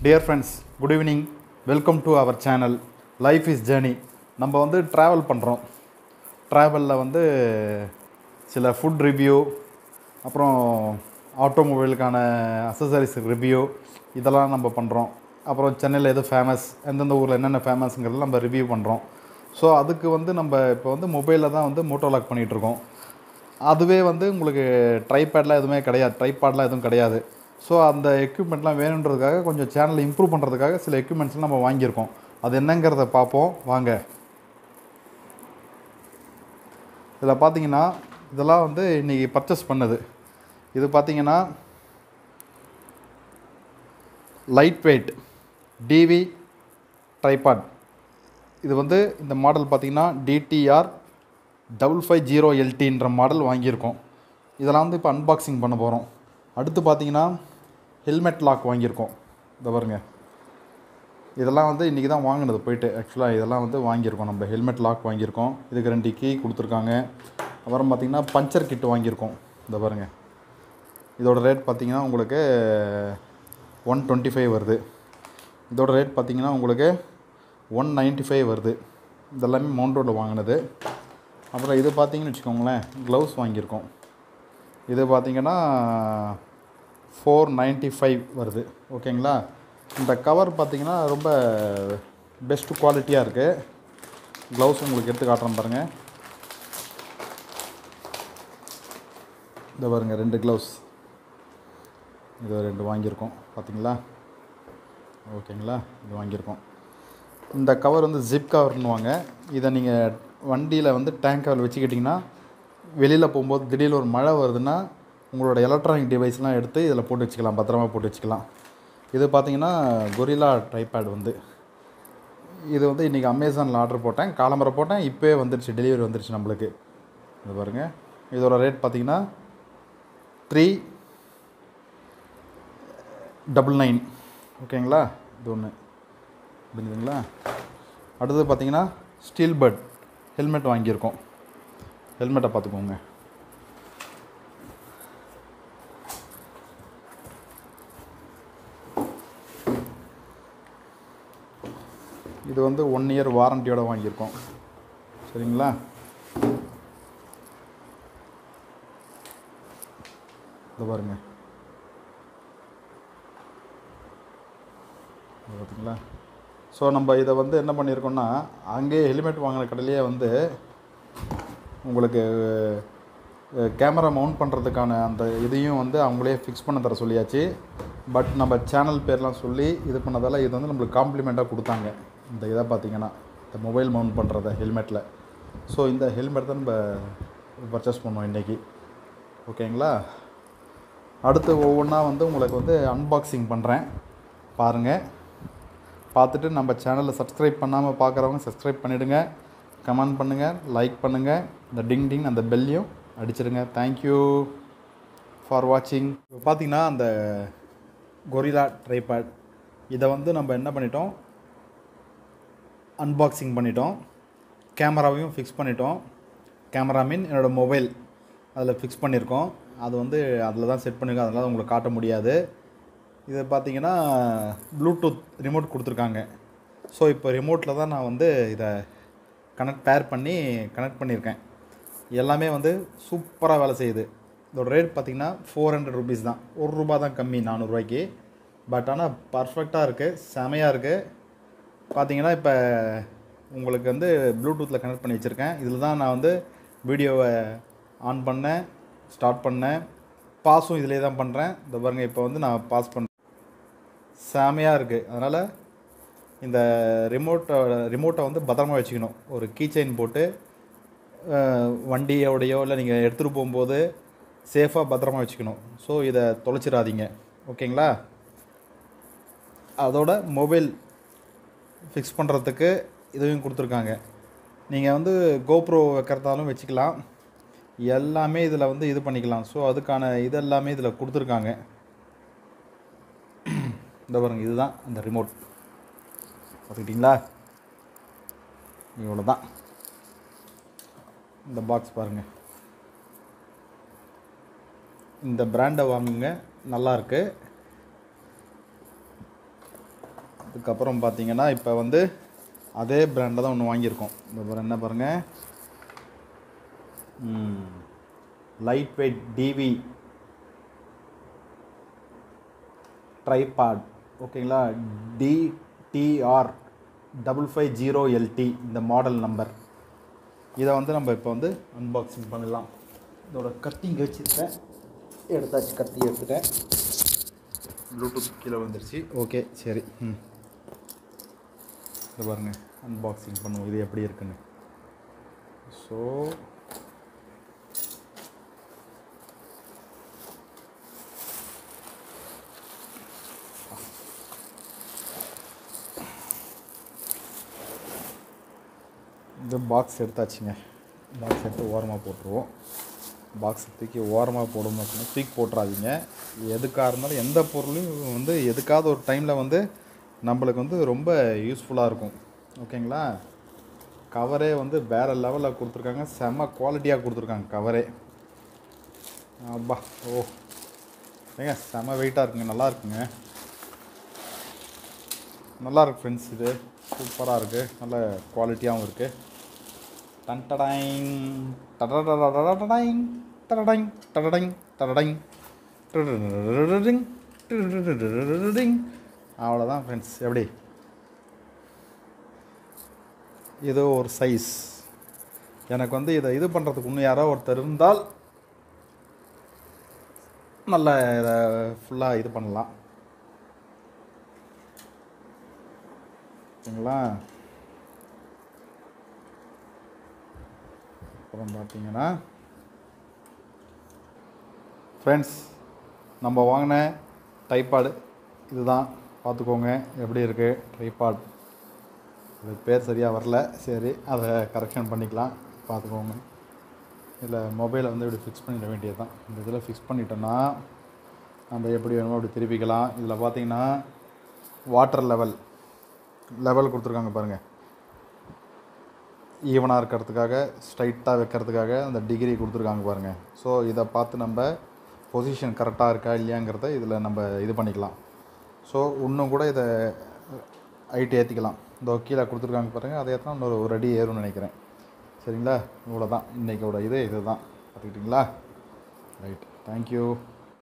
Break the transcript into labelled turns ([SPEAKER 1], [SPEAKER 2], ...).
[SPEAKER 1] dear friends good evening welcome to our channel life is journey நம்ம வந்து travel பண்ணுறோம் ட்ராவலில் வந்து சில ஃபுட் ரிவ்யூ அப்புறம் ஆட்டோமொபைலுக்கான அசசரிஸ் ரிவ்யூ இதெல்லாம் நம்ம பண்ணுறோம் அப்புறம் சென்னையில் எது ஃபேமஸ் எந்தெந்த ஊரில் என்னென்ன ஃபேமஸ்ங்கிறது நம்ம ரிவ்யூ பண்ணுறோம் ஸோ அதுக்கு வந்து நம்ம இப்போ வந்து மொபைலில் தான் வந்து மோட்டோலாக் பண்ணிகிட்ருக்கோம் அதுவே வந்து உங்களுக்கு ட்ரைபேட்லாம் எதுவுமே கிடையாது ட்ரைபாட்லாம் எதுவும் கிடையாது ஸோ அந்த எக்யூப்மெண்ட்லாம் வேணுன்றதுக்காக கொஞ்சம் சேனலை இம்ப்ரூவ் பண்ணுறதுக்காக சில எக்யூப்மெண்ட்ஸ்லாம் நம்ம வாங்கியிருக்கோம் அது என்னங்கிறத பார்ப்போம் வாங்க இதில் பார்த்தீங்கன்னா இதெல்லாம் வந்து இன்றைக்கி பர்ச்சேஸ் பண்ணது இது பார்த்தீங்கன்னா லைட் வெயிட் டிவி ட்ரைபாட் இது வந்து இந்த மாடல் பார்த்தீங்கன்னா டிடிஆர் டபுள் ஃபைவ் ஜீரோ எல்டின்ற மாடல் வாங்கியிருக்கோம் இதெல்லாம் வந்து இப்போ அன்பாக்சிங் பண்ண போகிறோம் அடுத்து பார்த்தீங்கன்னா ஹெல்மெட் லாக் வாங்கியிருக்கோம் இதை பாருங்க இதெல்லாம் வந்து இன்றைக்கி தான் வாங்கினது போயிட்டு ஆக்சுவலாக இதெல்லாம் வந்து வாங்கியிருக்கோம் நம்ம ஹெல்மெட் லாக் வாங்கியிருக்கோம் இதுக்கு ரெண்டு கீ கொடுத்துருக்காங்க அப்புறம் பார்த்திங்கன்னா பஞ்சர் கிட் வாங்கியிருக்கோம் இதை பாருங்க இதோட ரேட் பார்த்திங்கன்னா உங்களுக்கு ஒன் டுவெண்ட்டி ஃபைவ் வருது இதோட ரேட் பார்த்திங்கன்னா உங்களுக்கு ஒன் நைன்ட்டி ஃபைவ் வருது இதெல்லாமே மவுண்ட் ரோடில் வாங்கினது அப்புறம் இது பார்த்தீங்கன்னு வச்சுக்கோங்களேன் க்ளவுஸ் வாங்கியிருக்கோம் இது பார்த்தீங்கன்னா ஃபோர் நைன்ட்டி ஃபைவ் வருது ஓகேங்களா இந்த கவர் பார்த்தீங்கன்னா ரொம்ப பெஸ்ட் குவாலிட்டியாக இருக்குது க்ளவுஸ் உங்களுக்கு எடுத்து காட்டுறேன் பாருங்கள் இந்த பாருங்கள் ரெண்டு க்ளவுஸ் இது ரெண்டு வாங்கியிருக்கோம் பார்த்தீங்களா ஓகேங்களா இது வாங்கியிருக்கோம் இந்த கவர் வந்து ஜிப் கவர்னுவாங்க இதை நீங்கள் வண்டியில் வந்து டேங்க் கவர் வச்சுக்கிட்டிங்கன்னா வெளியில் போகும்போது திடீர்னு ஒரு மழை வருதுன்னா உங்களோட எலக்ட்ரானிக் டிவைஸ்லாம் எடுத்து இதில் போட்டு வச்சுக்கலாம் பத்திரமா போட்டு வச்சுக்கலாம் இது பார்த்தீங்கன்னா கொரில்லா ட்ரைபேட் வந்து இது வந்து இன்றைக்கி அமேசானில் ஆர்டர் போட்டேன் காலம்பரை போட்டேன் இப்போயே வந்துருச்சு டெலிவரி வந்துருச்சு நம்மளுக்கு இது பாருங்கள் இதோட ரேட் பார்த்தீங்கன்னா த்ரீ டபுள் நைன் ஓகேங்களா இது ஒன்று புரிஞ்சுதுங்களா அடுத்தது பார்த்தீங்கன்னா ஸ்டீல் பட் ஹெல்மெட் வாங்கியிருக்கோம் ஹெல்மெட்டை பார்த்துக்கோங்க இது வந்து ஒன் இயர் வாரண்டியோட வாங்கியிருக்கோம் சரிங்களா இது பாருங்க இது பார்த்தீங்களா ஸோ நம்ம இதை வந்து என்ன பண்ணியிருக்கோம்னா அங்கேயே ஹெல்மெட் வாங்கின கடையிலேயே வந்து உங்களுக்கு கேமரா மவுண்ட் பண்ணுறதுக்கான அந்த இதையும் வந்து அவங்களே ஃபிக்ஸ் பண்ண தர சொல்லியாச்சு பட் நம்ம சேனல் பேர்லாம் சொல்லி இது பண்ணதால் இது வந்து நம்மளுக்கு காம்ப்ளிமெண்ட்டாக கொடுத்தாங்க இந்த இதை பார்த்தீங்கன்னா இந்த மொபைல் மவுண்ட் பண்ணுறத ஹெல்மெட்டில் ஸோ இந்த ஹெல்மெட் தான் நம்ம பர்ச்சேஸ் பண்ணோம் இன்றைக்கி ஓகேங்களா அடுத்து ஒவ்வொன்றா வந்து உங்களுக்கு வந்து அன்பாக்சிங் பண்ணுறேன் பாருங்கள் பார்த்துட்டு நம்ம சேனலை சப்ஸ்கிரைப் பண்ணாமல் பார்க்குறவங்க சப்ஸ்கிரைப் பண்ணிவிடுங்க கமெண்ட் பண்ணுங்கள் லைக் பண்ணுங்கள் இந்த டிங் டிங் அந்த பெல்லையும் அடிச்சிடுங்க தேங்க்யூ ஃபார் வாட்சிங் இப்போ பார்த்தீங்கன்னா அந்த கொரிலா ட்ரைபேட் இதை வந்து நம்ம என்ன பண்ணிட்டோம் அன்பாக்சிங் பண்ணிட்டோம் கேமராவையும் ஃபிக்ஸ் பண்ணிட்டோம் கேமரா மீன் என்னோடய மொபைல் அதில் ஃபிக்ஸ் பண்ணியிருக்கோம் அது வந்து அதில் தான் செட் பண்ணியிருக்கோம் அதனால் உங்களுக்கு காட்ட முடியாது இது பார்த்தீங்கன்னா ப்ளூடூத் ரிமோட் கொடுத்துருக்காங்க ஸோ இப்போ ரிமோட்டில் தான் நான் வந்து இதை கனெக்ட் பேர் பண்ணி கனெக்ட் பண்ணியிருக்கேன் எல்லாமே வந்து சூப்பராக வேலை செய்யுது இதோட ரேட் பார்த்திங்கன்னா ஃபோர் ஹண்ட்ரட் ருபீஸ் தான் ஒரு ரூபா தான் கம்மி நானூறுரூவாய்க்கு பட் ஆனால் பர்ஃபெக்டாக இருக்குது செமையாக இருக்குது பார்த்தீங்கன்னா இப்போ உங்களுக்கு வந்து ப்ளூடூத்தில் கனெக்ட் பண்ணி வச்சுருக்கேன் இதில் தான் நான் வந்து வீடியோவை ஆன் பண்ணேன் ஸ்டார்ட் பண்ணேன் பாஸும் இதிலே தான் பண்ணுறேன் இந்த பாருங்கள் இப்போ வந்து நான் பாஸ் பண்ணுறேன் செமையாக இருக்குது அதனால் இந்த ரிமோட்டை ரிமோட்டை வந்து பத்திரமா வச்சுக்கணும் ஒரு கீ செயின் போட்டு வண்டியோடையோ இல்லை நீங்கள் எடுத்துகிட்டு போகும்போது சேஃபாக பத்திரமா வச்சுக்கணும் ஸோ இதை தொலைச்சிடாதீங்க ஓகேங்களா அதோட மொபைல் ஃபிக்ஸ் பண்ணுறதுக்கு இதுவும் கொடுத்துருக்காங்க நீங்கள் வந்து கோப்ரோ வைக்கிறதாலும் வச்சுக்கலாம் எல்லாமே இதில் வந்து இது பண்ணிக்கலாம் ஸோ அதுக்கான இது எல்லாமே இதில் கொடுத்துருக்காங்க இந்த பாருங்க இதுதான் அந்த ரிமோட் பார்த்துக்கிட்டிங்களா இவ்வளோ தான் இந்த பாக்ஸ் பாருங்கள் இந்த பிராண்டை வாங்குங்க நல்லாயிருக்கு அதுக்கப்புறம் பார்த்தீங்கன்னா இப்போ வந்து அதே பிராண்டில் தான் ஒன்று வாங்கியிருக்கோம் இந்த பாரு என்ன பாருங்கள் லைட் வெயிட் டிவி ட்ரைபாட் ஓகேங்களா DDR double five zero LD இந்த மாடல் நம்பர் இதை வந்து நம்ம இப்போ வந்து அன்பாக்சிங் பண்ணலாம் இதோட கத்தி இங்கே வச்சுருக்கேன் எடுத்தாச்சு கத்தி எடுத்துட்டேன் ப்ளூடூத் கீழே வந்துருச்சு ஓகே சரி ம் இது பாருங்கள் அன்பாக்சிங் பண்ணுவோம் இது எப்படி இருக்குன்னு ஸோ இந்த பாக்ஸ் எடுத்தாச்சுங்க பாக்ஸ் எடுத்து ஓரமாக போட்டுருவோம் பாக்ஸ் தூக்கி ஓரமாக போடணும் அப்படின்னா தூக்கி போட்டுறாதீங்க எதுக்காக இருந்தாலும் எந்த பொருளையும் வந்து எதுக்காவது ஒரு டைமில் வந்து நம்மளுக்கு வந்து ரொம்ப யூஸ்ஃபுல்லாக இருக்கும் ஓகேங்களா கவரே வந்து வேறு லெவலில் கொடுத்துருக்காங்க செம்ம குவாலிட்டியாக கொடுத்துருக்காங்க கவரே அப்பா ஓ ஏங்க செம்ம வெயிட்டாக இருக்குங்க நல்லா இருக்குங்க நல்லா இருக்கு ஃப்ரெண்ட்ஸ் இது சூப்பராக இருக்குது நல்ல குவாலிட்டியாகவும் இருக்குது டன் டடைங் டடடடடடடைங் டடடைங் டடடைங் டடடைங் டடடடடடிங் டடடடடடிங் அவ்வளோதான் ஃப்ரெண்ட்ஸ் எப்படி ஏதோ ஒரு சைஸ் எனக்கு வந்து இதை இது பண்ணுறதுக்கு இன்னும் யாரோ ஒருத்தர் இருந்தால் நல்ல இதை ஃபுல்லாக இது பண்ணலாம் ஓகேங்களா அப்புறம் பார்த்தீங்கன்னா ஃப்ரெண்ட்ஸ் நம்ம வாங்கின டைப்பாடு இதுதான் பார்த்துக்கோங்க எப்படி இருக்குது ட்ரைபாட் அது பேர் சரியாக வரல சரி அதை கரெக்ஷன் பண்ணிக்கலாம் பார்த்துக்கோங்க இதில் மொபைலை வந்து இப்படி ஃபிக்ஸ் பண்ணிட வேண்டியது தான் இந்த இதில் ஃபிக்ஸ் பண்ணிட்டோன்னா நம்ம எப்படி வேணுமோ அப்படி திருப்பிக்கலாம் இதில் பார்த்தீங்கன்னா வாட்டர் லெவல் லெவல் கொடுத்துருக்காங்க பாருங்கள் ஈவனாக இருக்கிறதுக்காக ஸ்ட்ரைட்டாக வைக்கிறதுக்காக அந்த டிகிரி கொடுத்துருக்காங்க பாருங்கள் ஸோ இதை பார்த்து நம்ம பொசிஷன் கரெக்டாக இருக்கா இல்லையாங்கிறத இதில் நம்ம இது பண்ணிக்கலாம் ஸோ இன்னும் கூட இதை ஹைட் ஏற்றிக்கலாம் இந்த கீழே கொடுத்துருக்காங்க பாருங்கள் அதை ஏற்றினா இன்னொரு ஒரு அடி ஏறும்னு நினைக்கிறேன் சரிங்களா இவ்வளோ தான் இன்றைக்கோட இது இது தான் பார்த்துக்கிட்டிங்களா ரைட் தேங்க்யூ